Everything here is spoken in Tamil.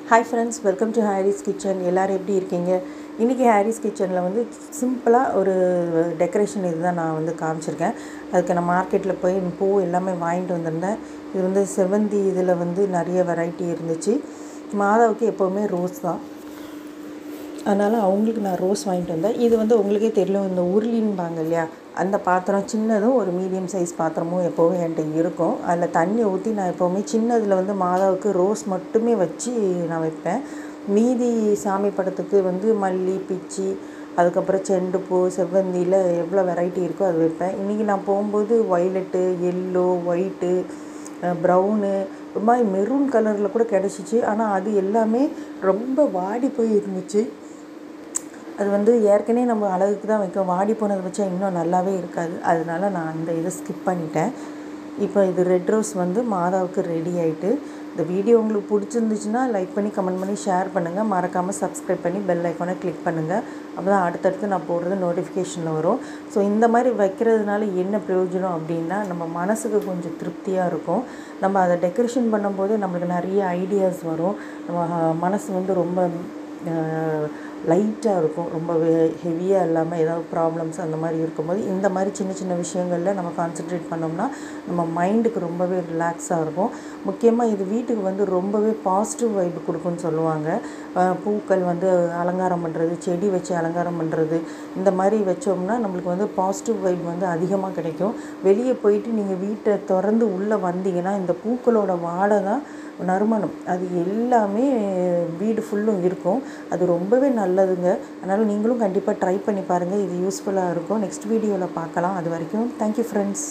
hi friends welcome to Haris kitchen எல்லோரும் எப்படி இருக்கீங்க இன்றைக்கி ஹாரிஸ் கிச்சனில் வந்து சிம்பிளாக ஒரு டெக்கரேஷன் இதுதான் நான் வந்து காமிச்சிருக்கேன் அதுக்கு நான் மார்க்கெட்டில் போய் பூ எல்லாமே வாங்கிட்டு வந்திருந்தேன் இது வந்து செவந்தி இதில் வந்து நிறைய வெரைட்டி இருந்துச்சு மாதாவுக்கு எப்போவுமே ரோஸ் தான் அதனால் அவங்களுக்கு நான் ரோஸ் வாங்கிட்டு வந்தேன் இது வந்து உங்களுக்கே தெரியும் இந்த உருளின்பாங்க இல்லையா அந்த பாத்திரம் சின்னதும் ஒரு மீடியம் சைஸ் பாத்திரமும் எப்போவும் என்கிட்ட இருக்கும் அதில் தண்ணி ஊற்றி நான் எப்போவுமே சின்னதில் வந்து மாதாவுக்கு ரோஸ் மட்டுமே வச்சு நான் வைப்பேன் மீதி சாமி படத்துக்கு வந்து மல்லி பிச்சி அதுக்கப்புறம் செண்டு பூ செவ்வந்தியில் எவ்வளோ வெரைட்டி இருக்கோ அது வைப்பேன் இன்றைக்கி நான் போகும்போது ஒய்லெட்டு எல்லோ ஒயிட்டு ப்ரௌனு ஒரு மாதிரி மெரூன் கலரில் கூட கிடச்சிச்சு ஆனால் அது எல்லாமே ரொம்ப வாடி போய் இருந்துச்சு அது வந்து ஏற்கனவே நம்ம அழகுக்கு தான் வைக்கும் வாடி போனதை வச்சா இன்னும் நல்லாவே இருக்காது அதனால நான் அந்த இதை ஸ்கிப் பண்ணிட்டேன் இப்போ இது ரெட் ரோஸ் வந்து மாதாவுக்கு ரெடி ஆகிட்டு இந்த வீடியோ உங்களுக்கு பிடிச்சிருந்துச்சுன்னா லைக் பண்ணி கமெண்ட் பண்ணி ஷேர் பண்ணுங்கள் மறக்காமல் சப்ஸ்கிரைப் பண்ணி பெல் ஐக்கானை கிளிக் பண்ணுங்கள் அப்போ தான் அடுத்தடுத்து நான் போடுறது நோட்டிஃபிகேஷனில் வரும் ஸோ இந்த மாதிரி வைக்கிறதுனால என்ன பிரயோஜனம் அப்படின்னா நம்ம மனசுக்கு கொஞ்சம் திருப்தியாக இருக்கும் நம்ம அதை டெக்கரேஷன் பண்ணும்போது நம்மளுக்கு நிறைய ஐடியாஸ் வரும் நம்ம மனசு வந்து ரொம்ப லைட்டாக இருக்கும் ரொம்ப ஹெவியாக இல்லாமல் ஏதாவது ப்ராப்ளம்ஸ் அந்த மாதிரி இருக்கும்போது இந்த மாதிரி சின்ன சின்ன விஷயங்களில் நம்ம கான்சென்ட்ரேட் பண்ணோம்னா நம்ம மைண்டுக்கு ரொம்பவே ரிலாக்ஸாக இருக்கும் முக்கியமாக இது வீட்டுக்கு வந்து ரொம்பவே பாசிட்டிவ் வைப்பு கொடுக்குன்னு சொல்லுவாங்க பூக்கள் வந்து அலங்காரம் பண்ணுறது செடி வச்சு அலங்காரம் பண்ணுறது இந்த மாதிரி வச்சோம்னா நம்மளுக்கு வந்து பாசிட்டிவ் வைப் வந்து அதிகமாக கிடைக்கும் வெளியே போயிட்டு நீங்கள் வீட்டை திறந்து உள்ளே வந்தீங்கன்னா இந்த பூக்களோட வாடை தான் நறுமணம் அது எல்லாமே வீடு ஃபுல்லும் இருக்கும் அது ரொம்பவே நல்லதுங்க அதனால் நீங்களும் கண்டிப்பாக ட்ரை பண்ணி பாருங்கள் இது யூஸ்ஃபுல்லாக இருக்கும் நெக்ஸ்ட் வீடியோவில் பார்க்கலாம் அது வரைக்கும் தேங்க்யூ ஃப்ரெண்ட்ஸ்